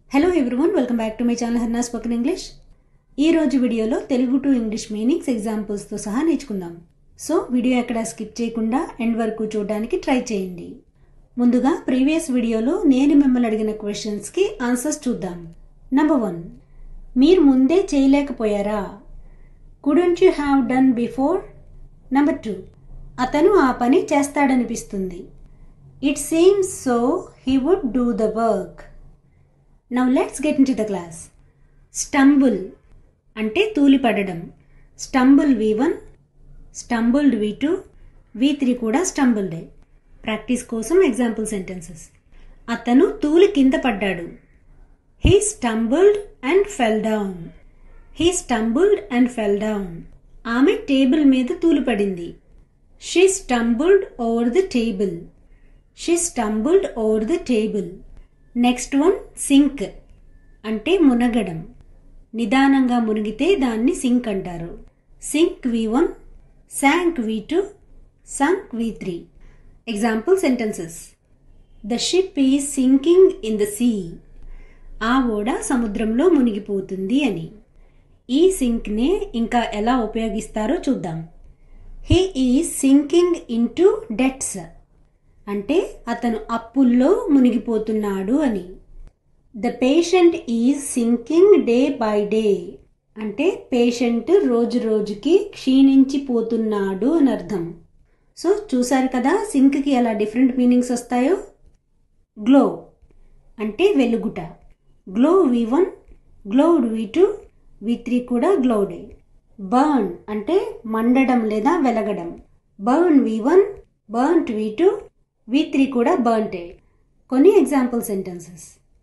hello everyone welcome back to my channel Harna spoken English ఈ రోజు వీడియోలో తెలుగు టు ఇంగ్లీష్ మీనింగ్స్ ఎగ్జాంపుల్స్తో సహా నేర్చుకుందాం సో వీడియో ఎక్కడ స్కిప్ చేయకుండా ఎండ్ వరకు చూడడానికి ట్రై చేయండి ముందుగా ప్రీవియస్ వీడియోలో నేను మిమ్మల్ని అడిగిన క్వశ్చన్స్కి ఆన్సర్స్ చూద్దాం నంబర్ వన్ మీరు ముందే చేయలేకపోయారా could you have done before number two అతను ఆ పని చేస్తాడనిపిస్తుంది it seems so he would do the work now let's get into the class stumble అంటే తూలిపడడం stumble V one stumbled V two V three కూడా స్టంబుల్డే practice కోసం example sentences అతను తూలి కింద పడ్డాడు he stumbled and fell down he stumbled and fell down ఆమె టేబుల్ మీద తూలిపడింది she stumbled over the table she stumbled over the table next one sink అంటే మునగడం నిదానంగా మునిగితే దాన్ని సింక్ అంటారు sink V one sank V two sunk V three example sentences the ship is sinking in the sea ఆ ఓడ సముద్రంలో మునిగిపోతుంది అని ఈ సింక్నే ఇంకా ఎలా ఉపయోగిస్తారో చూద్దాం he is sinking into debts అంటే అతను అప్పుల్లో మునిగిపోతున్నాడు అని the patient is sinking day by day అంటే పేషెంట్ రోజు రోజుకి క్షీణించిపోతున్నాడు అని అర్థం సో చూసారు కదా సింక్కి ఎలా డిఫరెంట్ మీనింగ్స్ వస్తాయో గ్లో అంటే వెలుగుట glow V one glowed V two V three కూడా గ్లోడే బర్న్ అంటే మండడం లేదా వెలగడం burn V one burnt V two V three కూడా బర్న్టే కొన్ని example sentences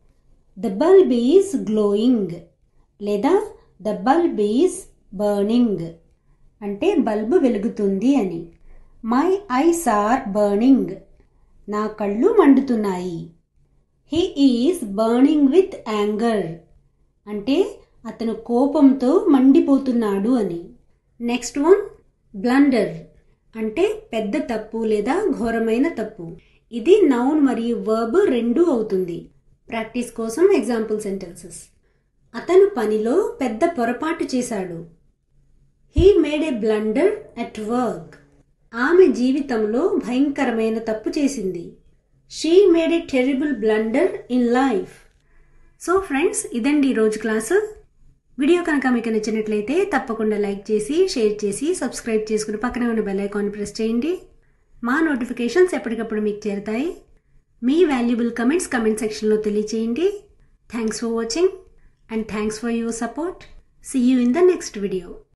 the bulb is glowing లేదా ద బల్బ్ ఈజ్ బర్నింగ్ అంటే బల్బు వెలుగుతుంది అని మై ఐస్ ఆర్ బర్నింగ్ నా కళ్ళు మండుతున్నాయి he is burning with anger అంటే అతను కోపంతో మండిపోతున్నాడు అని నెక్స్ట్ వన్ బ్లండర్ అంటే పెద్ద తప్పు లేదా ఘోరమైన తప్పు ఇది నౌన్ మరియు వర్బ్ రెండూ అవుతుంది ప్రాక్టీస్ కోసం ఎగ్జాంపుల్ సెంటెన్సెస్ అతను పనిలో పెద్ద పొరపాటు చేశాడు he made a blunder at work ఆమె జీవితంలో భయంకరమైన తప్పు చేసింది she made a terrible blunder in life so friends ఇదండి ఈరోజు క్లాసు వీడియో కనుక మీకు నచ్చినట్లయితే తప్పకుండా లైక్ చేసి షేర్ చేసి సబ్స్క్రైబ్ చేసుకుని పక్కనే ఉన్న బెల్ ఐకాన్ ప్రెస్ చేయండి మా నోటిఫికేషన్స్ ఎప్పటికప్పుడు మీకు చేరుతాయి మీ వాల్యుబుల్ కమెంట్స్ కమెంట్ సెక్షన్లో తెలియచేయండి thanks for watching and thanks for your support see you in the next video